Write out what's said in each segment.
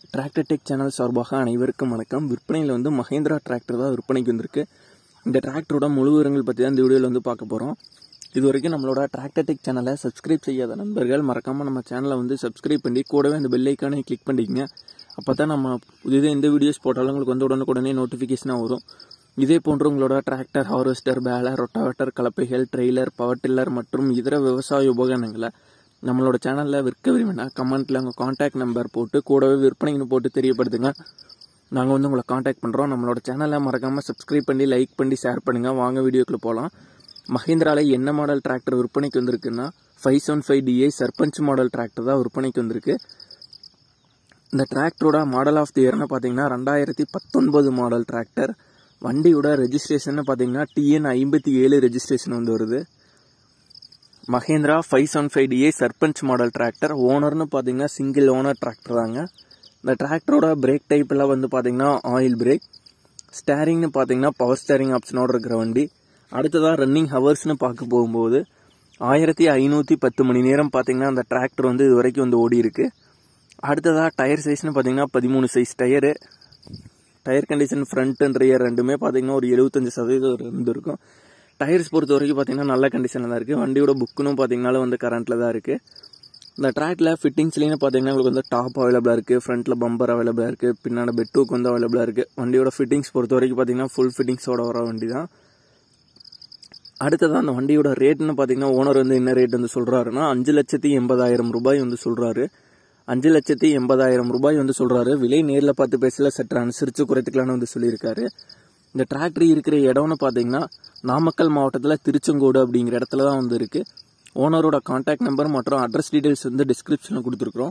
tractor tech channel சார்பாக அனைவருக்கும் வணக்கம் விற்பனையில் வந்து மஹேந்திரா டிராக்டர் தான் விற்பனைக்கு வந்திருக்கு இந்த டிராக்டரோட முழு விவரங்கள் பற்றி தான் இந்த வீடியோவில் வந்து பார்க்க போகிறோம் இது வரைக்கும் நம்மளோட டிராக்டர் டெக் சேனலை சப்ஸ்கிரைப் செய்யாத நண்பர்கள் மறக்காமல் நம்ம சேனலை வந்து சப்ஸ்கிரைப் பண்ணி கூடவே அந்த பெல் ஐக்கானை கிளிக் பண்ணிக்கங்க அப்போ தான் நம்ம புதிதாக எந்த வீடியோஸ் போட்டாலும் உங்களுக்கு வந்து உடனுக்குடனே நோட்டிஃபிகேஷனாக வரும் இதே போன்று உங்களோட டிராக்டர் ஹார்வெஸ்டர் பேலர் ரொட்டாவேட்டர் கலப்பைகள் ட்ரெய்லர் பவர் டில்லர் மற்றும் இதர விவசாய உபகரணங்களை நம்மளோட சேனலில் விற்க விரும்பினா கமெண்ட்டில் உங்கள் காண்டாக்ட் நம்பர் போட்டு கூடவே விற்பனைன்னு போட்டு தெரியப்படுத்துங்க நாங்கள் வந்து உங்களை காண்டாக்ட் பண்ணுறோம் நம்மளோட சேனலை மறக்காமல் சப்ஸ்கிரைப் பண்ணி லைக் பண்ணி ஷேர் பண்ணுங்கள் வாங்க வீடியோக்குள்ளே போகலாம் மஹிந்திராவில் என்ன மாடல் டிராக்டர் விற்பனைக்கு வந்திருக்குன்னா five seven five DA Sarpanch model tractor தான் விற்பனைக்கு வந்திருக்கு இந்த டிராக்டரோட மாடல் ஆஃப் தி இயர்னு பார்த்தீங்கன்னா ரெண்டாயிரத்தி பத்தொன்பது மாடல் டிராக்டர் வண்டியோட ரெஜிஸ்ட்ரேஷன் பார்த்தீங்கன்னா டிஎன் ஐம்பத்தி ஏழு ரெஜிஸ்ட்ரேஷன் வந்து வருது Mahindra five seven five DA Sarpanch model tractor ஓனர்னு பார்த்தீங்கன்னா சிங்கிள் ஓனர் டிராக்டர் தாங்க இந்த டிராக்டரோட பிரேக் டைப்லாம் வந்து பார்த்தீங்கன்னா ஆயில் பிரேக் ஸ்டேரிங்னு பார்த்தீங்கன்னா பவர் ஸ்டேரிங் ஆப்ஷனோட இருக்கிற வண்டி அடுத்ததாக ரன்னிங் ஹவர்ஸ்னு பார்க்க போகும்போது ஆயிரத்தி ஐநூற்றி பத்து மணி நேரம் பார்த்தீங்கன்னா அந்த டிராக்டர் வந்து இது வரைக்கும் வந்து ஓடி இருக்கு அடுத்ததாக டயர் சைஸ்னு பார்த்தீங்கன்னா பதிமூணு size tyre tyre condition front and rear ரெண்டுமே பார்த்தீங்கன்னா ஒரு எழுபத்தஞ்சு சதவீதம் இருந்திருக்கும் டயர்ஸ் பொறுத்த வரைக்கும் பார்த்தீங்கன்னா நல்ல கண்டிஷனில் தான் இருக்குது வண்டியோட புக்குன்னு பார்த்தீங்கனாலும் வந்து கரண்ட்டில் தான் இருக்குது இந்த ட்ராக்ல ஃபிட்டிங்ஸ்லேயும் பார்த்தீங்கன்னா உங்களுக்கு வந்து டாப் அவைலபிளாக இருக்குது ஃப்ரண்ட்டில் பம்பர் அவைலபிளாக இருக்குது பின்னாடி பெட்டுக்கு வந்து அவைலபிளாக இருக்குது வண்டியோட ஃபிட்டிங்ஸ் பொறுத்த வரைக்கும் பார்த்தீங்கன்னா ஃபுல் ஃபிட்டிங்ஸோட வர வண்டி தான் அடுத்ததான் அந்த வண்டியோட ரேட்னு பார்த்தீங்கன்னா ஓனர் வந்து என்ன ரேட் வந்து சொல்கிறாருன்னா அஞ்சு லட்சத்தி எண்பதாயிரம் ரூபாய் வந்து சொல்கிறாரு அஞ்சு லட்சத்தி எண்பதாயிரம் ரூபாய் வந்து சொல்கிறாரு விலை நேரில் பார்த்து பேசல சற்று அனுசரித்து குறைத்துக்கலான்னு வந்து சொல்லியிருக்காரு இந்த டிராக்டர் இருக்கிற இடம்னு பார்த்தீங்கன்னா நாமக்கல் மாவட்டத்தில் திருச்செங்கோடு அப்படிங்கிற இடத்துல தான் வந்து இருக்கு ஓனரோட கான்டாக்ட் நம்பர் மற்றும் அட்ரஸ் டீடைல்ஸ் வந்து டிஸ்கிரிப்ஷனில் கொடுத்துருக்குறோம்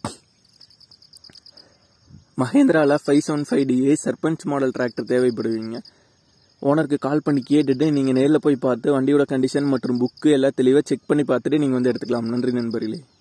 மஹேந்திராவில் five seven five DA Sarpanch model tractor தேவைப்படுவீங்க ஓனருக்கு கால் பண்ணி கேட்டுட்டு நீங்கள் நேரில் போய் பார்த்து வண்டியோட கண்டிஷன் மற்றும் புக்கு எல்லாம் தெளிவாக செக் பண்ணி பார்த்துட்டு நீங்கள் வந்து எடுத்துக்கலாம் நன்றி நண்பர்களே